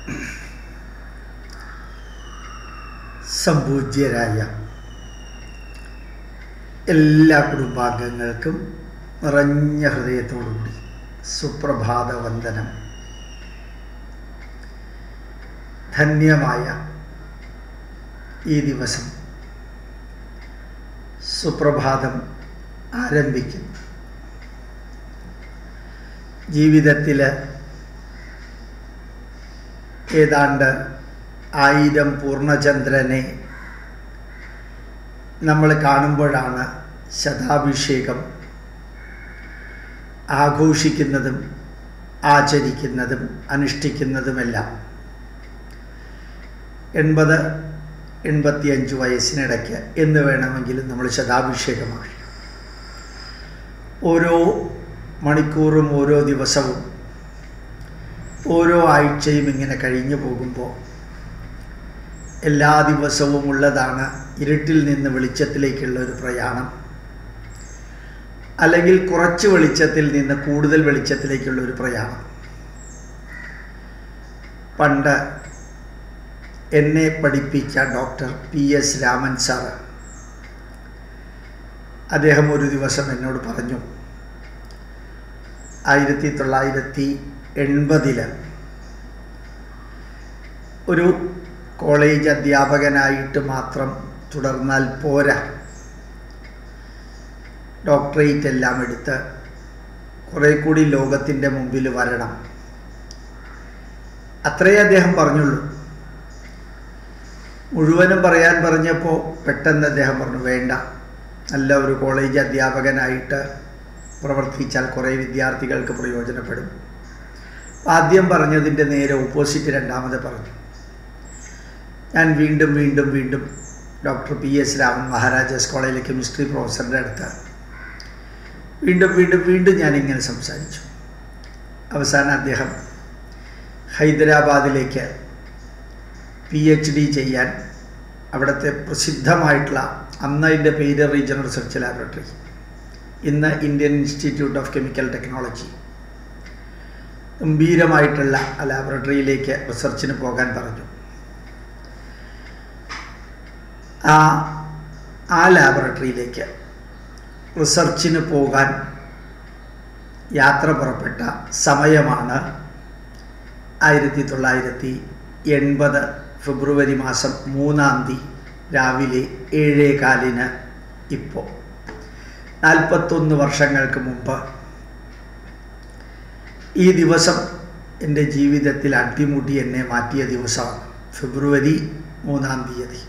സംപൂജ്യരായ എല്ലാ കുടുംബാംഗങ്ങൾക്കും നിറഞ്ഞ ഹൃദയത്തോടുകൂടി സുപ്രഭാത വന്ദനം ധന്യമായ ഈ ദിവസം സുപ്രഭാതം ആരംഭിക്കുന്നു ജീവിതത്തിൽ ഏതാണ്ട് ആയിരം പൂർണ്ണചന്ദ്രനെ നമ്മൾ കാണുമ്പോഴാണ് ശതാഭിഷേകം ആഘോഷിക്കുന്നതും ആചരിക്കുന്നതും അനുഷ്ഠിക്കുന്നതുമെല്ലാം എൺപത് എൺപത്തിയഞ്ച് വയസ്സിനിടയ്ക്ക് എന്ന് വേണമെങ്കിലും നമ്മൾ ശതാഭിഷേകമാണ് ഓരോ മണിക്കൂറും ഓരോ ദിവസവും ഓരോ ആഴ്ചയും ഇങ്ങനെ കഴിഞ്ഞു പോകുമ്പോൾ എല്ലാ ദിവസവും ഉള്ളതാണ് ഇരുട്ടിൽ നിന്ന് വെളിച്ചത്തിലേക്കുള്ള ഒരു പ്രയാണം അല്ലെങ്കിൽ കുറച്ച് വെളിച്ചത്തിൽ നിന്ന് കൂടുതൽ വെളിച്ചത്തിലേക്കുള്ള ഒരു പ്രയാണം പണ്ട് എന്നെ പഠിപ്പിച്ച doctor P S Raman sir അദ്ദേഹം ഒരു ദിവസം എന്നോട് പറഞ്ഞു ആയിരത്തി തൊള്ളായിരത്തി എൺപതിൽ ഒരു കോളേജ് അധ്യാപകനായിട്ട് മാത്രം തുടർന്നാൽ പോരാ ഡോക്ടറേറ്റ് എല്ലാം എടുത്ത് കുറേ കൂടി ലോകത്തിൻ്റെ മുമ്പിൽ വരണം അത്രേ അദ്ദേഹം പറഞ്ഞുള്ളൂ മുഴുവനും പറയാൻ പറഞ്ഞപ്പോൾ പെട്ടെന്ന് അദ്ദേഹം പറഞ്ഞു വേണ്ട നല്ല ഒരു കോളേജ് അധ്യാപകനായിട്ട് പ്രവർത്തിച്ചാൽ കുറേ വിദ്യാർത്ഥികൾക്ക് പ്രയോജനപ്പെടും ആദ്യം പറഞ്ഞതിൻ്റെ നേരെ ഓപ്പോസിറ്റ് രണ്ടാമത് പറഞ്ഞു ഞാൻ വീണ്ടും വീണ്ടും വീണ്ടും doctor P S Raman Maharajas കോളേജിലെ കെമിസ്ട്രി പ്രൊഫസറുടെ അടുത്ത് വീണ്ടും വീണ്ടും വീണ്ടും ഞാനിങ്ങനെ സംസാരിച്ചു അവസാനം അദ്ദേഹം ഹൈദരാബാദിലേക്ക് പി എച്ച് ഡി ചെയ്യാൻ അവിടുത്തെ പ്രസിദ്ധമായിട്ടുള്ള അന്ന് അതിൻ്റെ പേര് റീജിയണൽ റിസർച്ച് ലാബറട്ടറി ഇന്ന് Indian institute of chemical technology ഗംഭീരമായിട്ടുള്ള ആ ലാബറട്ടറിയിലേക്ക് റിസർച്ചിന് പോകാൻ പറഞ്ഞു ആ ആ ലാബറട്ടറിയിലേക്ക് റിസർച്ചിന് പോകാൻ യാത്ര പുറപ്പെട്ട സമയമാണ് ആയിരത്തി തൊള്ളായിരത്തി എൺപത് ഫെബ്രുവരി മാസം മൂന്നാം തീയതി രാവിലെ ഏഴേ കാലിന് ഇപ്പോൾ നാൽപ്പത്തൊന്ന് വർഷങ്ങൾക്ക് മുമ്പ് ഈ ദിവസം എൻ്റെ ജീവിതത്തിൽ അട്ടിമുട്ടി എന്നെ മാറ്റിയ ദിവസമാണ് ഫെബ്രുവരി മൂന്നാം തീയതി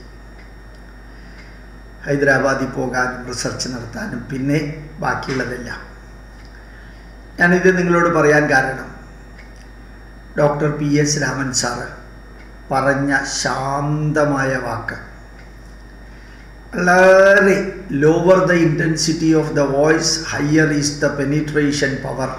ഹൈദരാബാദിൽ പോകാനും റിസർച്ച് നടത്താനും പിന്നെ ബാക്കിയുള്ളതെല്ലാം ഞാനിത് നിങ്ങളോട് പറയാൻ കാരണം doctor P S Raman sir പറഞ്ഞ ശാന്തമായ വാക്ക് വളരെ lower the intensity of the voice higher is the penetration power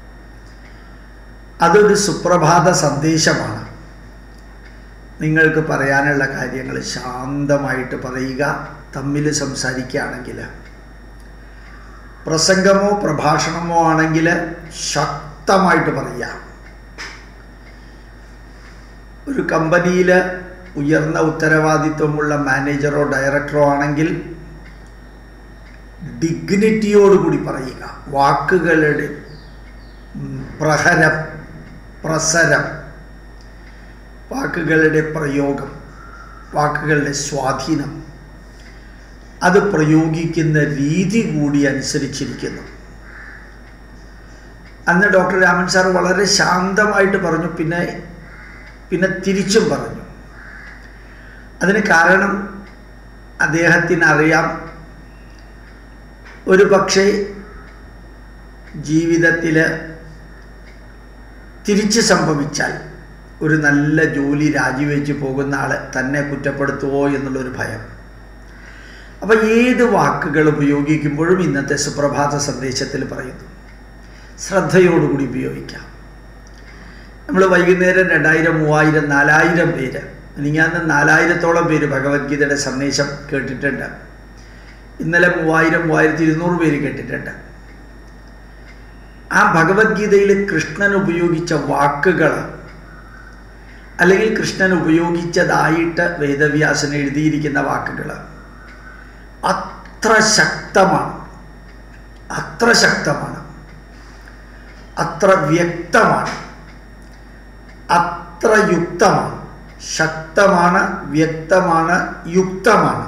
അതൊരു സുപ്രഭാത സന്ദേശമാണ് നിങ്ങൾക്ക് പറയാനുള്ള കാര്യങ്ങൾ ശാന്തമായിട്ട് പറയുക തമ്മിൽ സംസാരിക്കുകയാണെങ്കിൽ പ്രസംഗമോ പ്രഭാഷണമോ ആണെങ്കിൽ ശക്തമായിട്ട് പറയുക ഒരു കമ്പനിയിൽ ഉയർന്ന ഉത്തരവാദിത്വമുള്ള മാനേജറോ ഡയറക്ടറോ ആണെങ്കിൽ ഡിഗ്നിറ്റിയോടുകൂടി പറയുക വാക്കുകളുടെ പ്രഹരം പ്രസരം വാക്കുകളുടെ പ്രയോഗം വാക്കുകളുടെ സ്വാധീനം അത് പ്രയോഗിക്കുന്ന രീതി കൂടി അനുസരിച്ചിരിക്കുന്നു അന്ന് ഡോക്ടർ രാമൻ സാർ വളരെ ശാന്തമായിട്ട് പറഞ്ഞു പിന്നെ പിന്നെ തിരിച്ചും പറഞ്ഞു അതിന് കാരണം അദ്ദേഹത്തിന് അറിയാം ഒരു പക്ഷേ ജീവിതത്തിൽ തിരിച്ച് സംഭവിച്ചാൽ ഒരു നല്ല ജോലി രാജിവെച്ച് പോകുന്ന ആൾ തന്നെ കുറ്റപ്പെടുത്തുമോ എന്നുള്ളൊരു ഭയം അപ്പോൾ ഏത് വാക്കുകൾ ഉപയോഗിക്കുമ്പോഴും ഇന്നത്തെ സുപ്രഭാത സന്ദേശത്തിൽ പറയുന്നു ശ്രദ്ധയോടുകൂടി ഉപയോഗിക്കാം നമ്മൾ വൈകുന്നേരം രണ്ടായിരം മൂവായിരം നാലായിരം പേര് എനിക്കന്ന് നാലായിരത്തോളം പേര് ഭഗവത്ഗീതയുടെ സന്ദേശം കേട്ടിട്ടുണ്ട് ഇന്നലെ മൂവായിരം മൂവായിരത്തി ഇരുന്നൂറ് പേര് കേട്ടിട്ടുണ്ട് ആ ഭഗവത്ഗീതയിൽ കൃഷ്ണൻ ഉപയോഗിച്ച വാക്കുകൾ അല്ലെങ്കിൽ കൃഷ്ണൻ ഉപയോഗിച്ചതായിട്ട് വേദവ്യാസൻ എഴുതിയിരിക്കുന്ന വാക്കുകൾ അത്ര ശക്തമാണ് അത്ര ശക്തമാണ് അത്ര വ്യക്തമാണ് അത്ര യുക്തമാണ് ശക്തമാണ് വ്യക്തമാണ് യുക്തമാണ്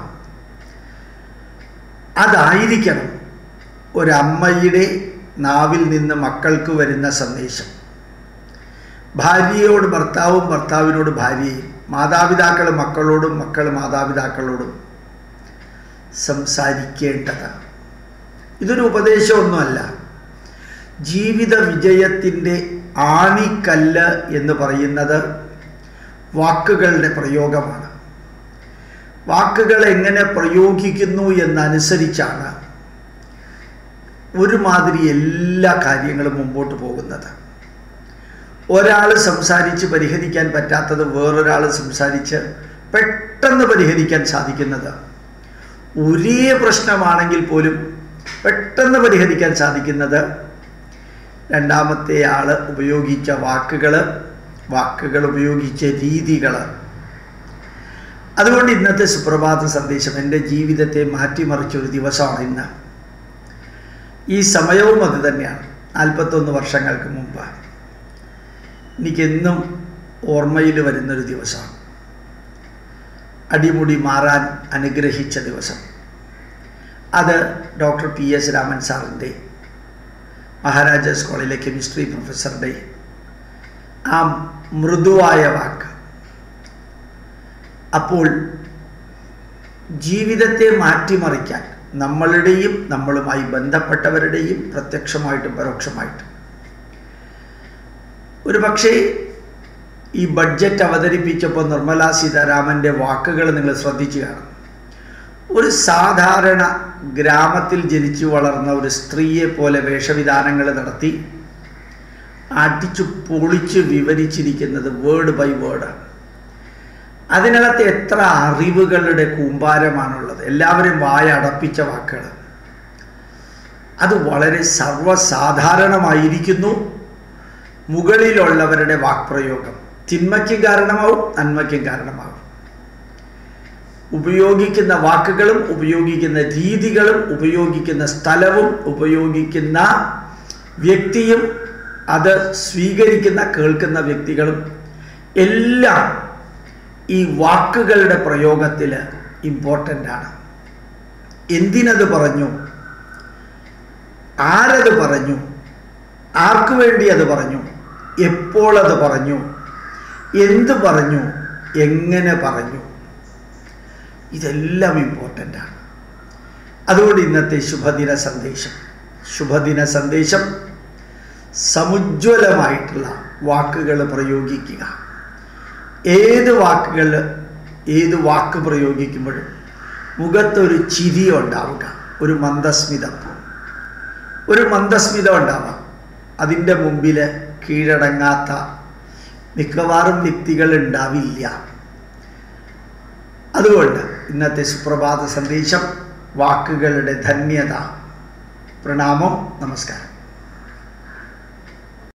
അതായിരിക്കണം ഒരമ്മയുടെ നാവിൽ നിന്ന് മക്കൾക്ക് വരുന്ന സന്ദേശം ഭാര്യയോട് ഭർത്താവും ഭർത്താവിനോട് ഭാര്യയും മാതാപിതാക്കൾ മക്കളോടും മക്കൾ മാതാപിതാക്കളോടും സംസാരിക്കേണ്ടത് ഇതൊരു ഉപദേശമൊന്നുമല്ല ജീവിത വിജയത്തിൻ്റെ ആണിക്കല്ല് എന്ന് പറയുന്നത് വാക്കുകളുടെ പ്രയോഗമാണ് വാക്കുകൾ എങ്ങനെ പ്രയോഗിക്കുന്നു എന്നനുസരിച്ചാണ് ഒരുമാതിരി എല്ലാ കാര്യങ്ങളും മുമ്പോട്ട് പോകുന്നത് ഒരാൾ സംസാരിച്ച് പരിഹരിക്കാൻ പറ്റാത്തത് വേറൊരാൾ സംസാരിച്ച് പെട്ടെന്ന് പരിഹരിക്കാൻ സാധിക്കുന്നത് ഒരേ പ്രശ്നമാണെങ്കിൽ പോലും പെട്ടെന്ന് പരിഹരിക്കാൻ സാധിക്കുന്നത് രണ്ടാമത്തെ ആൾ ഉപയോഗിച്ച വാക്കുകൾ വാക്കുകൾ ഉപയോഗിച്ച രീതികൾ അതുകൊണ്ട് ഇന്നത്തെ സുപ്രഭാത സന്ദേശം എൻ്റെ ജീവിതത്തെ മാറ്റിമറിച്ചൊരു ദിവസമാണ് ഇന്ന് ഈ സമയവും അത് തന്നെയാണ് നാൽപ്പത്തൊന്ന് വർഷങ്ങൾക്ക് മുമ്പ് എനിക്കെന്നും ഓർമ്മയിൽ വരുന്നൊരു ദിവസമാണ് അടിമുടി മാറാൻ അനുഗ്രഹിച്ച ദിവസം അത് ഡോക്ടർ പി എസ് രാമൻ സാറിൻ്റെ മഹാരാജാസ് കോളേജിലെ കെമിസ്ട്രി പ്രൊഫസറുടെ ആ മൃദുവായ വാക്ക് അപ്പോൾ ജീവിതത്തെ മാറ്റിമറിക്കാൻ നമ്മളുടെയും നമ്മളുമായി ബന്ധപ്പെട്ടവരുടെയും പ്രത്യക്ഷമായിട്ടും പരോക്ഷമായിട്ടും ഒരു പക്ഷേ ഈ ബഡ്ജറ്റ് അവതരിപ്പിച്ചപ്പോൾ നിർമ്മല സീതാരാമൻ്റെ വാക്കുകൾ നിങ്ങൾ ശ്രദ്ധിച്ചു കാണും ഒരു സാധാരണ ഗ്രാമത്തിൽ ജനിച്ചു വളർന്ന ഒരു സ്ത്രീയെ പോലെ വേഷവിധാനങ്ങൾ നടത്തി അടിച്ചു പൊളിച്ച് വിവരിച്ചിരിക്കുന്നത് വേർഡ് ബൈ വേർഡാണ് അതിനകത്ത് എത്ര അറിവുകളുടെ കൂമ്പാരമാണുള്ളത് എല്ലാവരും വായ അടപ്പിച്ച വാക്കുകൾ അത് വളരെ സർവ്വസാധാരണമായിരിക്കുന്നു മുകളിലുള്ളവരുടെ വാക്പ്രയോഗം തിന്മയ്ക്കും കാരണമാവും നന്മയ്ക്കും കാരണമാവും ഉപയോഗിക്കുന്ന വാക്കുകളും ഉപയോഗിക്കുന്ന രീതികളും ഉപയോഗിക്കുന്ന സ്ഥലവും ഉപയോഗിക്കുന്ന വ്യക്തിയും അത് സ്വീകരിക്കുന്ന കേൾക്കുന്ന വ്യക്തികളും എല്ലാം ഈ വാക്കുകളുടെ പ്രയോഗത്തിൽ ഇമ്പോർട്ടൻ്റ് ആണ് എന്തിനത് പറഞ്ഞു ആരത് പറഞ്ഞു ആർക്കു വേണ്ടി അത് പറഞ്ഞു എപ്പോൾ അത് പറഞ്ഞു എന്ത് പറഞ്ഞു എങ്ങനെ പറഞ്ഞു ഇതെല്ലാം ഇമ്പോർട്ടൻ്റ് ആണ് അതുകൊണ്ട് ഇന്നത്തെ ശുഭദിന സന്ദേശം ശുഭദിന സന്ദേശം സമുജ്വലമായിട്ടുള്ള വാക്കുകൾ പ്രയോഗിക്കുക ഏത് വാക്കുകൾ ഏത് വാക്ക് പ്രയോഗിക്കുമ്പോഴും മുഖത്തൊരു ചിരി ഉണ്ടാവുക ഒരു മന്ദസ്മിതം ഒരു മന്ദസ്മിതം ഉണ്ടാവാം അതിൻ്റെ മുമ്പിൽ കീഴടങ്ങാത്ത മിക്കവാറും വ്യക്തികൾ ഉണ്ടാവില്ല അതുകൊണ്ട് ഇന്നത്തെ സുപ്രഭാത സന്ദേശം വാക്കുകളുടെ ധന്യത പ്രണാമം നമസ്കാരം